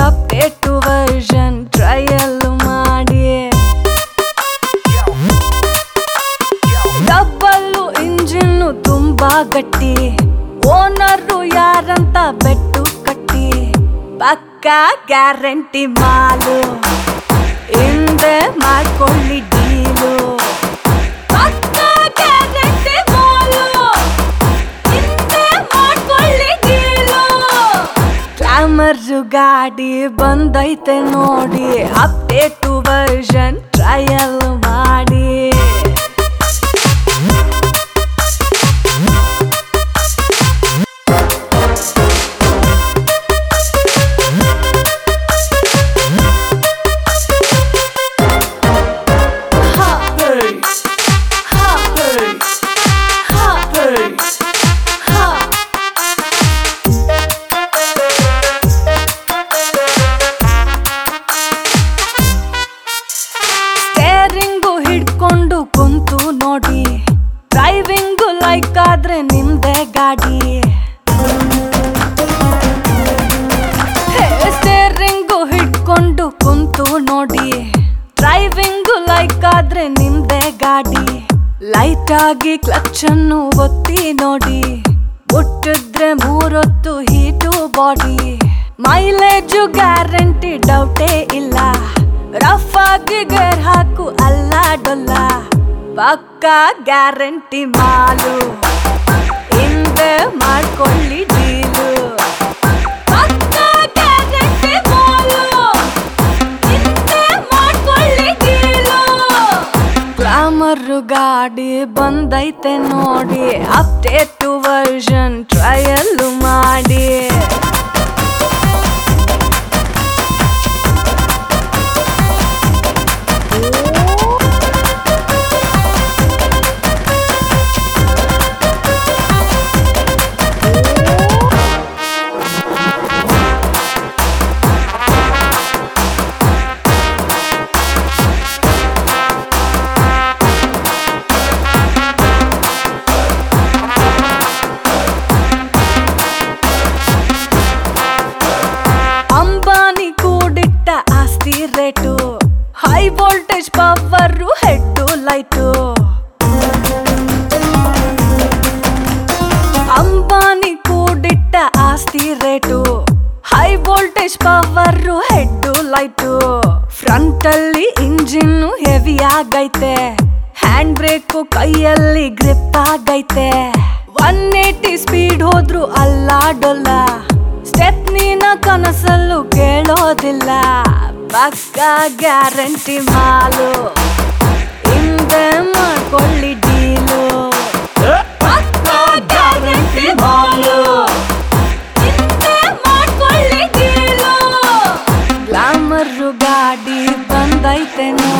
update version trial ಮಾಡಿ double engine ತುಂಬಾ ಗಟ್ಟಿ ಓನರು ಯಾರಂತ ಬೆಟ್ಟು ಕಟ್ಟಿ ಪಕ್ಕ ಗ್ಯಾರಂಟಿ ಮಾಲು ಹಿಂದೆ ಮಾಡ್ಕೊಳ್ಳಿ ಡೀಲು ಪಕ್ಕ ಗ್ಯಾರಂಟಿ ಮಾಲು ಹಿಂದೆ ಮಾಡ್ಕೊಳ್ಳಿ ಡೀಲು ಗ್ಲಾಮರ್ ಗಾಡಿ ಬಂದೈತೆ ನೋಡಿ ಅಪ್ಡೇಟ್ ವರ್ಷನ್ ಟ್ರಯಲ್ ಮಾಡಿ ಸ್ಟೇರಿಂಗು ಹಿಡ್ಕೊಂಡು ಕುಂತು ನೋಡಿ ಡ್ರೈವಿಂಗು ಲೈಕ್ ಆದ್ರೆ ನಿಮ್ದೇ ಗಾಡಿ ಸ್ಟೇರಿಂಗು ಹಿಡ್ಕೊಂಡು ಕುಂತು ನೋಡಿ ಡ್ರೈವಿಂಗು ಲೈಕ್ ಆದ್ರೆ ನಿಮ್ದೇ ಗಾಡಿ ಲೈಟ್ ಆಗಿ ಕ್ಲಚ್ ಅನ್ನು ಒತ್ತಿ ನೋಡಿ ಮುಟ್ಟಿದ್ರೆ ಮೂರೊತ್ತು ಹೀಟು ಬಾಡಿ ಮೈಲೇಜು ಗ್ಯಾರಂಟಿ ಡೌಟೇ ಇಲ್ಲ ರಫ್ ಆಗಿ ಗೇರ್ ಹಾಕು ಅಲ್ಲ ಡೊಲ್ಲ ಪಕ್ಕ ಗ್ಯಾರಂಟಿ ಮಾಲು ಹಿಂದೆ ಮಾಡ್ಕೊಳ್ಳಿ ಡೀಲು ಪಕ್ಕ ಗ್ಯಾರಂಟಿ ಮಾಲು ಹಿಂದೆ ಮಾಡ್ಕೊಳ್ಳಿ ಡೀಲು ಗ್ಲಾಮರ್ ಗಾಡಿ ಬಂದೈತೆ ನೋಡಿ ಅಪ್ಡೇಟ್ ವರ್ಷನ್ ಟ್ರಯಲ್ ಮಾಡಿ ಅಂಬಾನಿ ಕೂಡಿಟ್ಟ ಆಸ್ತಿ rate high voltage power head light Ambani ಕೂಡಿಟ್ಟ ಆಸ್ತಿ rate high voltage power head light front ಅಲ್ಲಿ ಇಂಜಿನ್ ಹೆವಿ ಆಗೈತೆ ಹ್ಯಾಂಡ್ ಬ್ರೇಕು ಕೈಯಲ್ಲಿ ಗ್ರಿಪ್ ಆಗೈತೆ ಒನ್ ಏಟಿ ಸ್ಪೀಡ್ ಹೋದ್ರು ಅಲ್ಲಾಡೋಲ್ಲ ಸ್ಟೆಪ್ ನೀನ ಕನಸಲ್ಲೂ ಕೇಳೋದಿಲ್ಲ ಪಕ್ಕ ಗ್ಯಾರಂಟಿ ಮಾಲು ಹಿಂದೆ ಮಾಡ್ಕೊಳ್ಳಿ ಡೀಲು ಪಕ್ಕ ಗ್ಯಾರಂಟಿ ಮಾಲು ಹಿಂದೆ ಮಾಡ್ಕೊಳ್ಳಿ ಡೀಲು ಗ್ಲಾಮರ್ ಗಾಡಿ ಬಂದೈತೆ ನೋಡಿ